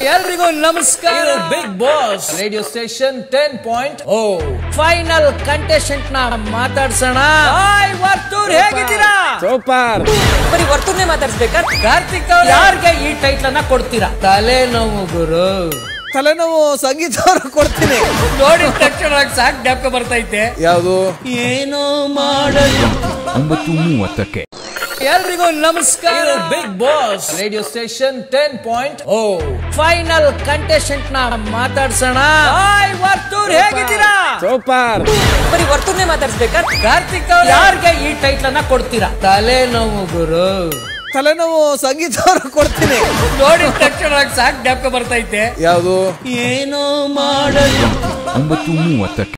ಎಲ್ರಿಗೂ ನಮಸ್ಕಾರ Bigg Boss radio station ten point o final contestant ನ ಮಾತಾಡ್ಸೋಣ ಹಾಯ್ ವರ್ತೂರ್ ಹೇಗಿದ್ದೀರಾ ಸೂಪರ್ ಬರೀ ವರ್ತೂರ್ನೇ ಮಾತಾಡ್ಸ್ಬೇಕಾ ಕಾರ್ತಿಕ್ ಅವ್ರೆ, ಯಾರ್ಗೆ ಈ ಟೈಟ್ಲ್ ಅನ್ನ ಕೊಡ್ತೀರಾ ತಲೆನೋವು ಗುರು ತಲೆನೋವು ಸಂಗೀತ ಅವ್ರು ಕೊಡ್ತೀನಿ ನೋಡಿದ ತಕ್ಷಣ ಸಾಕ್ ಜ್ಞಾಪಕ ಬರ್ತೈತೆ ಯಾವುದು ಏನೋ ಮಾಡಲು ಒಂಬತ್ತು ಮೂವತ್ತಕ್ಕೆ ಎಲ್ರಿಗೂ ನಮಸ್ಕಾರ Bigg Boss radio station ten point o final contestant ನ ಮಾತಾಡ್ಸೋಣ ಹಾಯ್ ವರ್ತೂರ್ ಹೇಗಿದ್ದೀರಾ ಸೂಪರ್ ಬರೀ ವರ್ತೂರ್ನೇ ಮಾತಾಡ್ಸ್ಬೇಕಾ ಕಾರ್ತಿಕ್ ಅವ್ರೆ, ಯಾರ್ಗೆ ಈ ಟೈಟ್ಲ್ ಅನ್ನ ಕೊಡ್ತೀರಾ ತಲೆನೋವು ಗುರು ತಲೆನೋವು ಸಂಗೀತ ಅವ್ರು ಕೊಡ್ತೀನಿ ನೋಡಿದ ತಕ್ಷಣ ಸಾಕ್ ಜ್ಞಾಪಕ ಬರ್ತೈತೆ ಯಾವುದು ಏನೋ ಮಾಡಲು ಒಂಬತ್ತು ಮೂವತ್ತಕ್ಕೆ